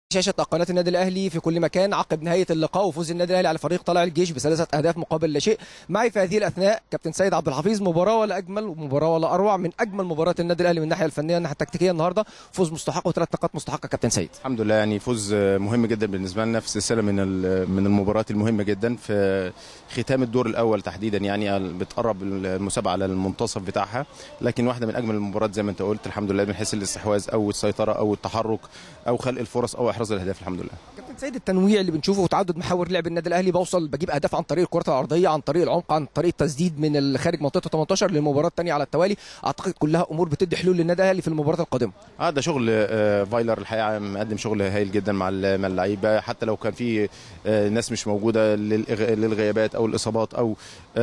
شاشة قناة النادي الأهلي في كل مكان عقب نهاية اللقاء وفوز النادي الأهلي على فريق طلائع الجيش بثلاثة أهداف مقابل لا شيء معي في هذه الأثناء كابتن سيد عبد الحفيظ مباراة ولا أجمل ومباراة ولا أروع من أجمل مباريات النادي الأهلي من الناحية الفنية والناحية التكتيكية النهاردة فوز مستحق وثلاث نقاط مستحقة كابتن سيد الحمد لله يعني فوز مهم جدا بالنسبه لنا في سلسله من ال- من المباريات المهمه جدا في ختام الدور الاول تحديدا يعني بتقرب المسابقه على المنتصف بتاعها لكن واحده من اجمل المباريات زي ما انت قلت الحمد لله من حيث الاستحواذ او السيطره او التحرك او خلق الفرص او احراز الاهداف الحمد لله كابتن سيد التنويع اللي بنشوفه وتعدد محاور لعب النادي الأهلي بوصل بجيب أهداف عن طريق الكرة الأرضية عن طريق العمق عن طريق التسديد من الخارج منطقة 18 للمباراة الثانية على التوالي أعتقد كلها أمور بتدي حلول للنادي الأهلي في المباراة القادمة اه ده شغل آه، فايلر الحقيقه مقدم شغل هايل جدا مع ال- مع اللعيبه حتى لو كان في آه، ناس مش موجوده للإغ- للغيابات او الاصابات او آه،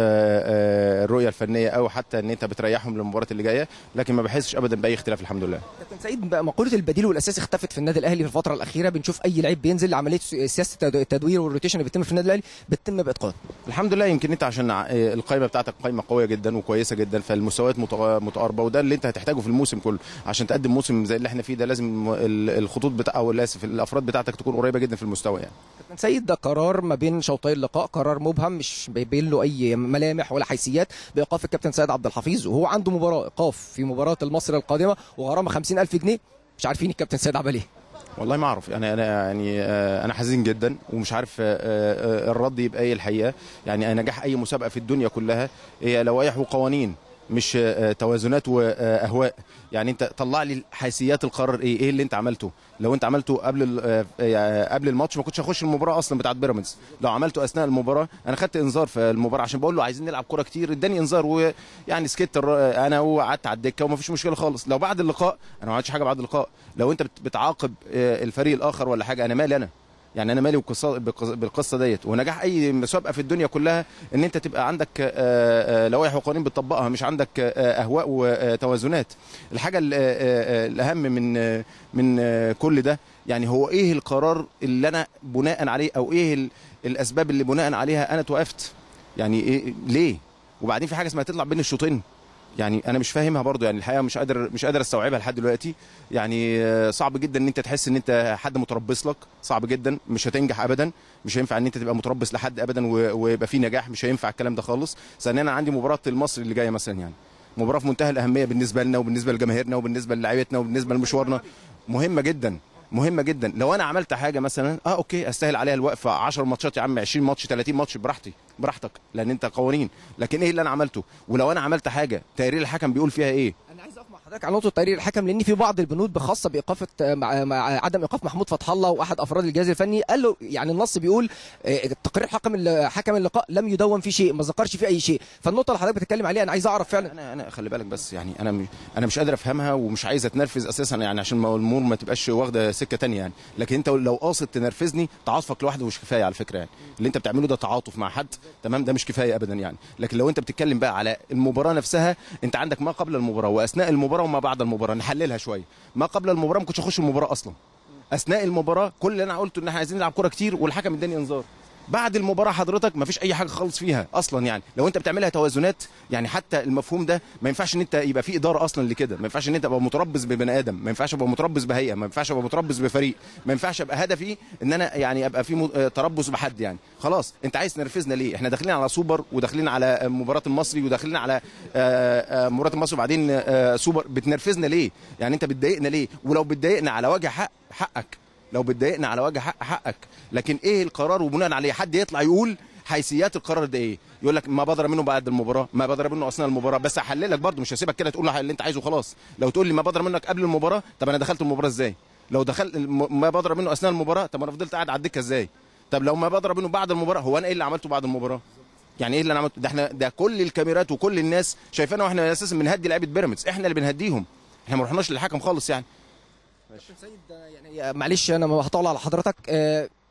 آه، الرؤيه الفنيه او حتى ان انت بتريحهم للمباراه اللي جايه لكن ما بحسش ابدا باي اختلاف الحمد لله كابتن سعيد بقى مقوله البديل والاساسي اختفت في النادي الاهلي في الفتره الاخيره بنشوف اي لعيب بينزل عمليه سياسه التد- التدوير والروتيشن اللي بيتم في النادي الاهلي بتتم باتقان الحمد لله يمكن انت عشان ع- القائمه بتاعتك قائمه قويه جدا وكويسه جدا فالمستويات متغ- متقاربه وده اللي انت هتحتاجه في الموسم كله عشان تقدم موسم زي اللي احنا فيه ده لازم ال- الخطوط بتاع او اسف الافراد بتاعتك تكون قريبه جدا في المستوى يعني كابتن سيد ده قرار ما بين شوطي اللقاء قرار مبهم مش بيبين له اي ملامح ولا حيثيات بايقاف الكابتن سيد عبد الحفيظ وهو عنده مباراه ايقاف في مباراه المصري القادمه وغرامه 50000 جنيه مش عارفين الكابتن سيد عمل ايه والله ما اعرف يعني انا يعني آه، انا حزين جدا ومش عارف آه، آه، الرد يبقى ايه الحقيقه يعني نجاح اي مسابقه في الدنيا كلها هي لوائح وقوانين مش آه، توازنات واهواء يعني انت طلع لي حيثيات القرار ايه ايه اللي انت عملته لو انت عملته قبل ال- آه، آه، قبل الماتش ما كنتش هخش المباراه اصلا بتاعت بيراميدز لو عملته اثناء المباراه انا خدت انذار في المباراه عشان بقول له عايزين نلعب كوره كتير اداني انذار ويعني سكت الر- انا وقعدت على الدكه وما فيش مشكله خالص لو بعد اللقاء انا ما عملتش حاجه بعد اللقاء لو انت بت- بتعاقب آه، الفريق الاخر ولا حاجه انا مالي انا يعني انا مالي بالقصه بالقص- بالقصه ديت ونجاح اي مسابقه في الدنيا كلها ان انت تبقى عندك آه، آه، لوائح وقوانين بتطبقها مش عندك آه، اهواء وتوازنات الحاجه ال- آه، آه، الاهم من آه، من آه، كل ده يعني هو ايه القرار اللي انا بناء عليه او ايه ال- الاسباب اللي بناء عليها انا توقفت يعني إيه ليه وبعدين في حاجه اسمها تطلع بين الشوطين يعني انا مش فاهمها برضو يعني الحقيقه مش قادر مش قادر استوعبها لحد دلوقتي يعني آه، صعب جدا ان انت تحس ان انت حد متربص لك صعب جدا مش هتنجح ابدا مش هينفع ان انت تبقى متربص لحد ابدا و- ويبقى في نجاح مش هينفع الكلام ده خالص ثانيا انا عندي مباراه المصري اللي جايه مثلا يعني مباراه في منتهى الاهميه بالنسبه لنا وبالنسبه لجماهيرنا وبالنسبه للاعيبتنا وبالنسبه لمشوارنا مهمه جدا مهمه جدا لو انا عملت حاجه مثلا اه اوكي استاهل عليها الوقفه 10 ماتشات يا عم 20 ماتش 30 ماتش براحتي براحتك لان انت قوانين لكن ايه اللي انا عملته ولو انا عملت حاجه تقرير الحكم بيقول فيها ايه انا عايز اقف مع حضرتك على نقطه تقرير الحكم لان في بعض البنود خاصه بايقاف مع مع عدم ايقاف محمود فتح الله واحد افراد الجهاز الفني قال له يعني النص بيقول آه، تقرير حكم ال- حكم اللقاء لم يدون فيه شيء ما ذكرش فيه اي شيء فالنقطه اللي حضرتك بتتكلم عليها انا عايز اعرف فعلا انا انا خلي بالك بس يعني انا م- انا مش قادر افهمها ومش عايز اتنرفز اساسا يعني عشان ما الامور ما تبقاش واخده سكه تانية يعني لكن انت لو قاصد تنرفزني تعاطفك لوحده مش كفايه على فكره يعني اللي انت بتعمله ده تعاطف مع حد تمام ده مش كفايه ابدا يعني لكن لو انت بتتكلم بقى على المباراه نفسها انت عندك ما قبل المباراه واثناء المباراه وما بعد المباراه نحللها شويه ما قبل المباراه ما كنتش اخش المباراه اصلا اثناء المباراه كل اللي انا قلته ان احنا عايزين نلعب كوره كتير والحكم اداني انذار بعد المباراه حضرتك ما فيش اي حاجه خالص فيها اصلا يعني لو انت بتعملها توازنات يعني حتى المفهوم ده ما ينفعش ان انت يبقى في اداره اصلا لكده ما ينفعش ان انت تبقى متربص ببني ادم ما ينفعش ابقى متربص بهيئه ما ينفعش ابقى متربص بفريق ما ينفعش ابقى هدفي ان انا يعني ابقى في م- آه، تربص بحد يعني خلاص انت عايز تنرفزنا ليه احنا داخلين على سوبر وداخلين على آه، مباراه المصري وداخلين على آه، آه، مباراه المصري وبعدين آه، سوبر بتنرفزنا ليه يعني انت بتضايقنا ليه ولو بتضايقنا على وجه حق حقك لو بتضايقنا على وجه حق حقك لكن ايه القرار وبناء عليه حد يطلع يقول حيثيات القرار ده ايه يقول لك ما بدر منه بعد المباراه ما بدر منه اثناء المباراه بس هحللك برضه مش هسيبك كده تقول اللي انت عايزه خلاص لو تقول لي ما بدر منك قبل المباراه طب انا دخلت المباراه ازاي لو دخلت الم- ما بدر منه اثناء المباراه طب انا فضلت قاعد على الدكه ازاي طب لو ما بدر منه بعد المباراه هو انا ايه اللي عملته بعد المباراه يعني ايه اللي انا عملته ده احنا ده كل الكاميرات وكل الناس شايفانا واحنا اساسا بنهدي لعيبه بيراميدز احنا اللي بنهديهم احنا ما رحناش للحكم خالص يعني كابتن سيد يعني معلش انا هطول على حضرتك آه،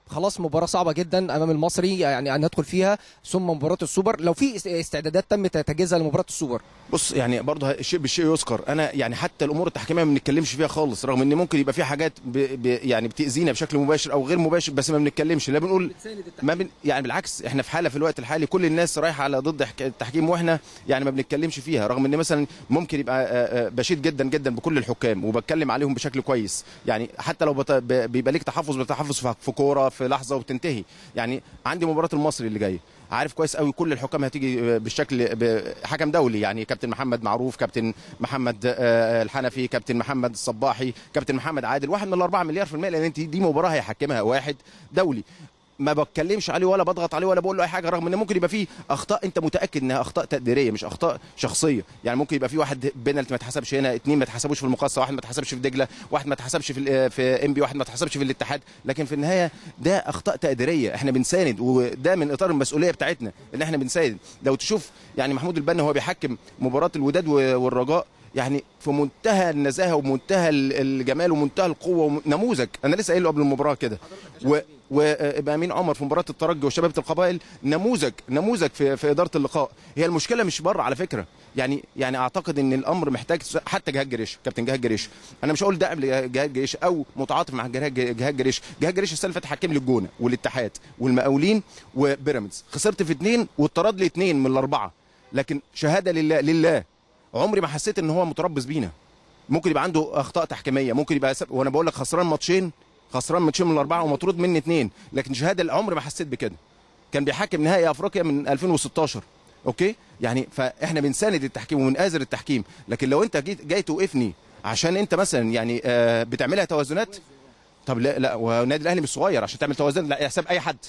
خلاص مباراه صعبه جدا امام المصري يعني ان ندخل فيها ثم مباراه السوبر لو في است- استعدادات تم تجهيزها لمباراه السوبر بص يعني برضه الشيء بالشيء يذكر انا يعني حتى الامور التحكيميه ما بنتكلمش فيها خالص رغم ان ممكن يبقى في حاجات ب ب يعني بتاذينا بشكل مباشر او غير مباشر بس ما بنتكلمش لا بنقول ما بن يعني بالعكس احنا في حاله في الوقت الحالي كل الناس رايحه على ضد حك- التحكيم واحنا يعني ما بنتكلمش فيها رغم ان مثلا ممكن يبقى آه، آه، بشيد جدا جدا بكل الحكام وبتكلم عليهم بشكل كويس يعني حتى لو بت- ب- بيبقى ليك تحفظ بتحفظ في- في كوره في لحظه وبتنتهي يعني عندي مباراه المصري اللي جايه عارف كويس قوي كل الحكام هتيجي بالشكل بحكم دولي يعني كابتن محمد معروف كابتن محمد آه، الحنفي كابتن محمد الصباحي كابتن محمد عادل واحد من الأربعة مليار في المية لأن انت دي مباراة هيحكمها واحد دولي ما بتكلمش عليه ولا بضغط عليه ولا بقول له اي حاجه رغم ان ممكن يبقى فيه اخطاء انت متاكد انها اخطاء تقديريه مش اخطاء شخصيه يعني ممكن يبقى فيه واحد بينالتي ما اتحسبش هنا اثنين ما اتحسبوش في المقاصه واحد ما اتحسبش في دجله واحد ما اتحسبش في ال- في ام بي واحد ما اتحسبش في الاتحاد لكن في النهايه ده اخطاء تقديريه احنا بنساند وده من اطار المسؤوليه بتاعتنا ان احنا بنساند لو تشوف يعني محمود البنا وهو بيحكم مباراه الوداد و- والرجاء يعني في منتهى النزاهه ومنتهى ال- الجمال ومنتهى القوه وم- نموذج انا لسه قايل له قبل المباراه كده و وامين عمر في مباراه الترجي وشباب القبائل نموذج نموذج في في اداره اللقاء هي المشكله مش بره على فكره يعني يعني اعتقد ان الامر محتاج حتى جهاد جريش كابتن جهاد جريش انا مش هقول داعم لجهاد جريش او متعاطف مع جهاد جهاد جريش جهاد جريش السنه اللي فاتت حكم لي الجونه والاتحاد والمقاولين وبيراميدز خسرت في اثنين واتطرد لي اثنين من الاربعه لكن شهاده لله لله عمري ما حسيت ان هو متربص بينا ممكن يبقى عنده اخطاء تحكيميه ممكن يبقى سب... وانا بقول لك خسران ماتشين خسران ماتشين من الاربعه ومطرود مني اثنين لكن شهاده العمر ما حسيت بكده كان بيحكم نهائي افريقيا من 2016 اوكي يعني فاحنا بنساند التحكيم وبنآزر التحكيم لكن لو انت جيت جاي توقفني عشان انت مثلا يعني آه بتعملها توازنات طب لا لا والنادي الاهلي مش صغير عشان تعمل توازن لا حساب اي حد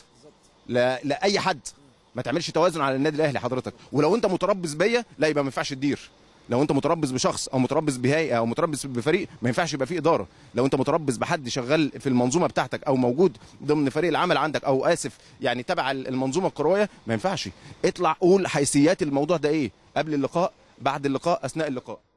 لا لا اي حد ما تعملش توازن على النادي الاهلي حضرتك ولو انت متربص بيا لا يبقى ما ينفعش تدير لو انت متربص بشخص او متربص بهيئه او متربص بفريق ما ينفعش يبقى فيه اداره لو انت متربص بحد شغال في المنظومه بتاعتك او موجود ضمن فريق العمل عندك او اسف يعني تبع المنظومه الكرويه ما ينفعش اطلع قول حيثيات الموضوع ده ايه قبل اللقاء بعد اللقاء اثناء اللقاء